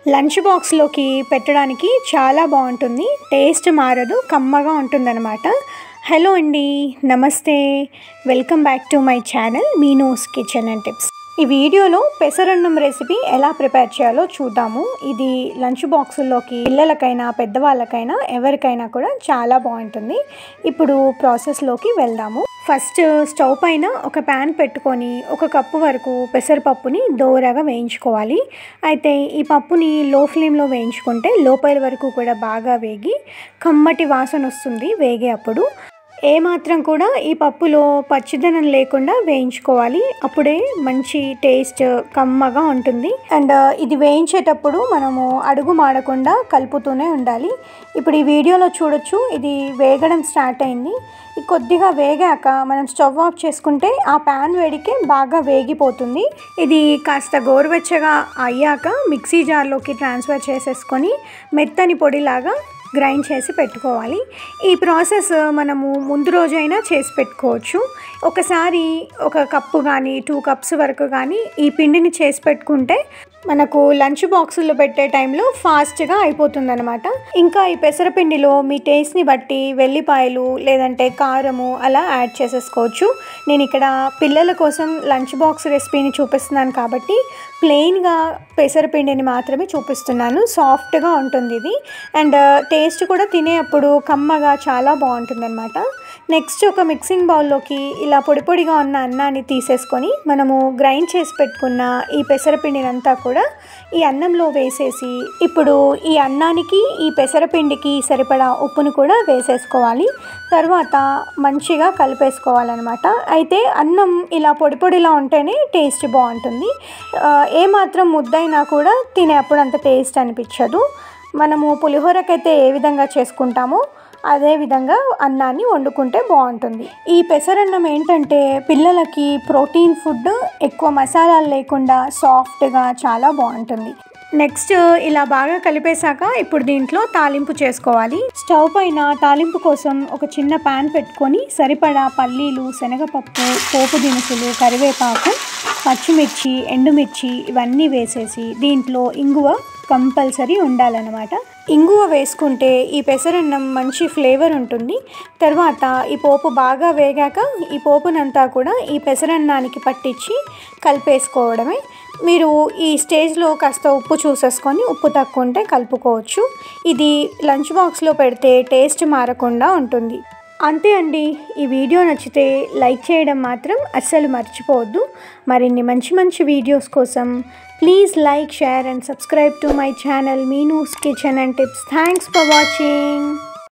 lunch బాక్స్లోకి పెట్టడానికి చాలా బాగుంటుంది టేస్ట్ మారదు కమ్మగా ఉంటుందన్నమాట హలో అండి నమస్తే welcome back to my channel Meenu's kitchen and tips ఈ వీడియోలో పెసరన్నం రెసిపీ ఎలా ప్రిపేర్ చేయాలో చూద్దాము ఇది లంచ్ బాక్సుల్లోకి పిల్లలకైనా పెద్దవాళ్ళకైనా ఎవరికైనా కూడా చాలా బాగుంటుంది ఇప్పుడు ప్రాసెస్లోకి వెళ్దాము ఫస్ట్ స్టవ్ పైన ఒక ప్యాన్ పెట్టుకొని ఒక కప్పు వరకు పెసరపప్పుని దోరగా వేయించుకోవాలి అయితే ఈ పప్పుని లో ఫ్లేమ్లో వేయించుకుంటే లోపల వరకు కూడా బాగా వేగి కమ్మటి వాసన వస్తుంది వేగే అప్పుడు ఏమాత్రం కూడా ఈ పప్పులో పచ్చిదనం లేకుండా వేయించుకోవాలి అప్పుడే మంచి టేస్ట్ కమ్మగా ఉంటుంది అండ్ ఇది వేయించేటప్పుడు మనము అడుగు మాడకుండా కలుపుతూనే ఉండాలి ఇప్పుడు ఈ వీడియోలో చూడొచ్చు ఇది వేగడం స్టార్ట్ అయింది ఇది కొద్దిగా వేగాక మనం స్టవ్ ఆఫ్ చేసుకుంటే ఆ ప్యాన్ వేడికే బాగా వేగిపోతుంది ఇది కాస్త గోరువెచ్చగా అయ్యాక మిక్సీ జార్లోకి ట్రాన్స్ఫర్ చేసేసుకొని మెత్తని పొడిలాగా గ్రైండ్ చేసి పెట్టుకోవాలి ఈ ప్రాసెస్ మనము ముందు రోజైనా చేసి పెట్టుకోవచ్చు ఒకసారి ఒక కప్పు కానీ టూ కప్స్ వరకు కానీ ఈ పిండిని చేసి పెట్టుకుంటే మనకు లంచ్ బాక్సుల్లో పెట్టే టైంలో ఫాస్ట్గా అయిపోతుంది అనమాట ఇంకా ఈ పెసరపిండిలో మీ టేస్ట్ని బట్టి వెల్లిపాయలు లేదంటే కారము అలా యాడ్ చేసేసుకోవచ్చు నేను ఇక్కడ పిల్లల కోసం లంచ్ బాక్స్ రెసిపీని చూపిస్తున్నాను కాబట్టి ప్లెయిన్గా పెసరపిండిని మాత్రమే చూపిస్తున్నాను సాఫ్ట్గా ఉంటుంది ఇది అండ్ టేస్ట్ కూడా తినేటప్పుడు కమ్మగా చాలా బాగుంటుంది అనమాట నెక్స్ట్ ఒక మిక్సింగ్ బౌల్లోకి ఇలా పొడి పొడిగా ఉన్న అన్నాన్ని తీసేసుకొని మనము గ్రైండ్ చేసి పెట్టుకున్న ఈ పెసరపిండిని అంతా కూడా ఈ అన్నంలో వేసేసి ఇప్పుడు ఈ అన్నానికి ఈ పెసరపిండికి సరిపడా ఉప్పును కూడా వేసేసుకోవాలి తర్వాత మంచిగా కలిపేసుకోవాలన్నమాట అయితే అన్నం ఇలా పొడి పొడిలా ఉంటేనే టేస్ట్ బాగుంటుంది ఏమాత్రం ముద్దైనా కూడా తినేప్పుడు అంత టేస్ట్ అనిపించదు మనము పులిహోరకైతే ఏ విధంగా చేసుకుంటామో అదే విధంగా అన్నాన్ని వండుకుంటే బాగుంటుంది ఈ పెసరన్నం ఏంటంటే పిల్లలకి ప్రోటీన్ ఫుడ్ ఎక్కువ మసాలాలు లేకుండా సాఫ్ట్గా చాలా బాగుంటుంది నెక్స్ట్ ఇలా బాగా కలిపేశాక ఇప్పుడు దీంట్లో తాలింపు చేసుకోవాలి స్టవ్ పైన తాలింపు కోసం ఒక చిన్న ప్యాన్ పెట్టుకొని సరిపడా పల్లీలు శనగపప్పు పోపు దినుసులు కరివేపాకు పచ్చిమిర్చి ఎండుమిర్చి ఇవన్నీ వేసేసి దీంట్లో ఇంగువ కంపల్సరీ ఉండాలన్నమాట ఇంగువ వేసుకుంటే ఈ పెసరన్నం మంచి ఫ్లేవర్ ఉంటుంది తర్వాత ఈ పోపు బాగా వేగాక ఈ పోపునంతా కూడా ఈ పెసరన్నానికి పట్టించి కలిపేసుకోవడమే మీరు ఈ స్టేజ్లో కాస్త ఉప్పు చూసేసుకొని ఉప్పు తక్కువ ఉంటే కలుపుకోవచ్చు ఇది లంచ్ బాక్స్లో పెడితే టేస్ట్ మారకుండా ఉంటుంది అంతే అండి ఈ వీడియో నచ్చితే లైక్ చేయడం మాత్రం అస్సలు మర్చిపోవద్దు మరిన్ని మంచి మంచి వీడియోస్ కోసం please like share and subscribe to my channel Meenu's kitchen and tips thanks for watching